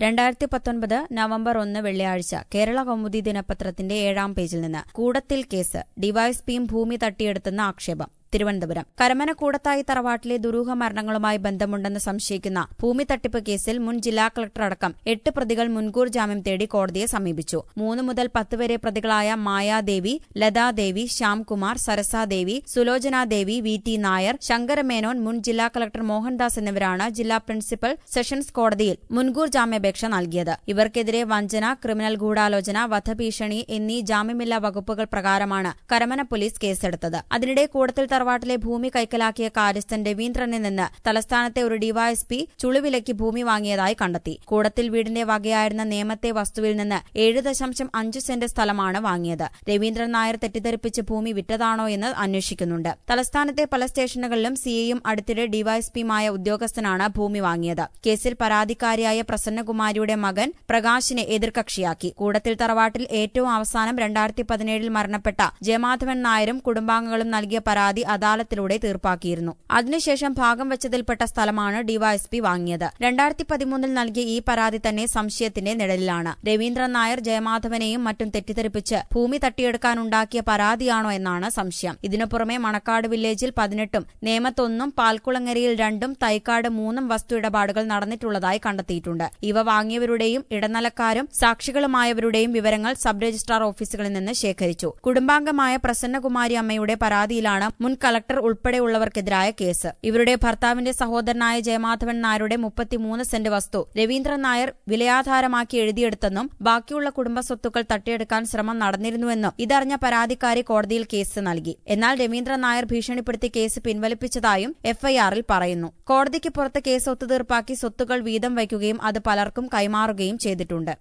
രണ്ടായിരത്തി പത്തൊൻപത് നവംബർ ഒന്ന് വെള്ളിയാഴ്ച കേരള കൗമുദി ദിനപത്രത്തിന്റെ ഏഴാം പേജിൽ നിന്ന് കൂടത്തിൽ കേസ് ഡിവൈഎസ്പിയും ഭൂമി തട്ടിയെടുത്തെന്ന ആക്ഷേപം തിരുവനന്തപുരം കരമന കൂടത്തായി തറവാട്ടിലെ ദുരൂഹ മരണങ്ങളുമായി ബന്ധമുണ്ടെന്ന് സംശയിക്കുന്ന ഭൂമി തട്ടിപ്പ് കേസിൽ മുൻ ജില്ലാ കളക്ടർ അടക്കം എട്ട് പ്രതികൾ മുൻകൂർ ജാമ്യം തേടി കോടതിയെ സമീപിച്ചു മൂന്ന് മുതൽ പത്ത് വരെ പ്രതികളായ മായാദേവി ലതാദേവി ശ്യാംകുമാർ സരസാദേവി സുലോചനാദേവി വി ടി നായർ ശങ്കരമേനോൻ മുൻ ജില്ലാ കളക്ടർ മോഹൻദാസ് എന്നിവരാണ് ജില്ലാ പ്രിൻസിപ്പൽ സെഷൻസ് കോടതിയിൽ മുൻകൂർ ജാമ്യാപേക്ഷ നൽകിയത് ഇവർക്കെതിരെ വഞ്ചന ക്രിമിനൽ ഗൂഢാലോചന വധഭീഷണി എന്നീ ജാമ്യമില്ലാ വകുപ്പുകൾ പ്രകാരമാണ് കരമന പോലീസ് കേസെടുത്തത് അതിനിടെ കൂടത്തിൽ തറവാട്ടിലെ ഭൂമി കൈക്കലാക്കിയ കാര്യസ്ഥൻ രവീന്ദ്രനിൽ നിന്ന് തലസ്ഥാനത്തെ ഒരു ഡിവൈഎസ്പി ചുളിവിലയ്ക്ക് ഭൂമി വാങ്ങിയതായി കണ്ടെത്തി കൂടത്തിൽ വീടിന്റെ വകയായിരുന്ന നേമത്തെ വസ്തുവിൽ നിന്ന് ഏഴ് ദശാംശം അഞ്ച് സെന്റ് സ്ഥലമാണ് വാങ്ങിയത് രവീന്ദ്രൻ നായർ തെറ്റിദ്ധരിപ്പിച്ച് ഭൂമി വിറ്റതാണോ എന്ന് അന്വേഷിക്കുന്നുണ്ട് തലസ്ഥാനത്തെ പല സ്റ്റേഷനുകളിലും സിഐയും അടുത്തിടെ ഡിവൈഎസ്പിയുമായ ഉദ്യോഗസ്ഥനാണ് ഭൂമി വാങ്ങിയത് കേസിൽ പരാതിക്കാരിയായ പ്രസന്നകുമാരിയുടെ മകൻ പ്രകാശിനെ എതിർകക്ഷിയാക്കി കൂടത്തിൽ തറവാട്ടിൽ ഏറ്റവും അവസാനം രണ്ടായിരത്തി പതിനേഴിൽ മരണപ്പെട്ട ജയമാധവൻ നായരും കുടുംബാംഗങ്ങളും നൽകിയ പരാതി അദാലത്തിലൂടെ തീർപ്പാക്കിയിരുന്നു അതിനുശേഷം ഭാഗം വെച്ചതിൽപ്പെട്ട സ്ഥലമാണ് ഡിവൈഎസ്പി വാങ്ങിയത് രണ്ടായിരത്തി പതിമൂന്നിൽ നൽകിയ ഈ പരാതി തന്നെ സംശയത്തിന്റെ നിഴലിലാണ് രവീന്ദ്രൻ നായർ ജയമാധവനെയും മറ്റും തെറ്റിദ്ധരിപ്പിച്ച് ഭൂമി തട്ടിയെടുക്കാനുണ്ടാക്കിയ പരാതിയാണോ എന്നാണ് സംശയം ഇതിനു പുറമെ മണക്കാട് വില്ലേജിൽ പതിനെട്ടും നേമത്തൊന്നും പാൽക്കുളങ്ങരയിൽ രണ്ടും തൈക്കാട് മൂന്നും വസ്തു ഇടപാടുകൾ നടന്നിട്ടുള്ളതായി കണ്ടെത്തിയിട്ടുണ്ട് ഇവ വാങ്ങിയവരുടെയും ഇടനിലക്കാരും സാക്ഷികളുമായവരുടെയും വിവരങ്ങൾ സബ് രജിസ്ട്രാർ ഓഫീസുകളിൽ നിന്ന് ശേഖരിച്ചു കുടുംബാംഗമായ പ്രസന്നകുമാരി അമ്മയുടെ പരാതിയിലാണ് മുൻ കളക്ടർ ഉൾപ്പെടെയുള്ളവർക്കെതിരായ കേസ് ഇവരുടെ ഭർത്താവിന്റെ സഹോദരനായ ജയമാധവൻ നായരുടെ മുപ്പത്തിമൂന്ന് സെന്റ് വസ്തു രവീന്ദ്രൻ നായർ വിലയാധാരമാക്കി എഴുതിയെടുത്തെന്നും ബാക്കിയുള്ള കുടുംബ സ്വത്തുക്കൾ തട്ടിയെടുക്കാൻ ശ്രമം നടന്നിരുന്നുവെന്നും ഇതറിഞ്ഞ പരാതിക്കാരി കോടതിയിൽ കേസ് നൽകി എന്നാൽ രവീന്ദ്രൻ നായർ ഭീഷണിപ്പെടുത്തി കേസ് പിൻവലിപ്പിച്ചതായും എഫ്ഐആറിൽ പറയുന്നു കോടതിക്ക് പുറത്ത് കേസ് ഒത്തുതീർപ്പാക്കി സ്വത്തുക്കൾ വീതം വയ്ക്കുകയും അത് പലർക്കും കൈമാറുകയും ചെയ്തിട്ടുണ്ട്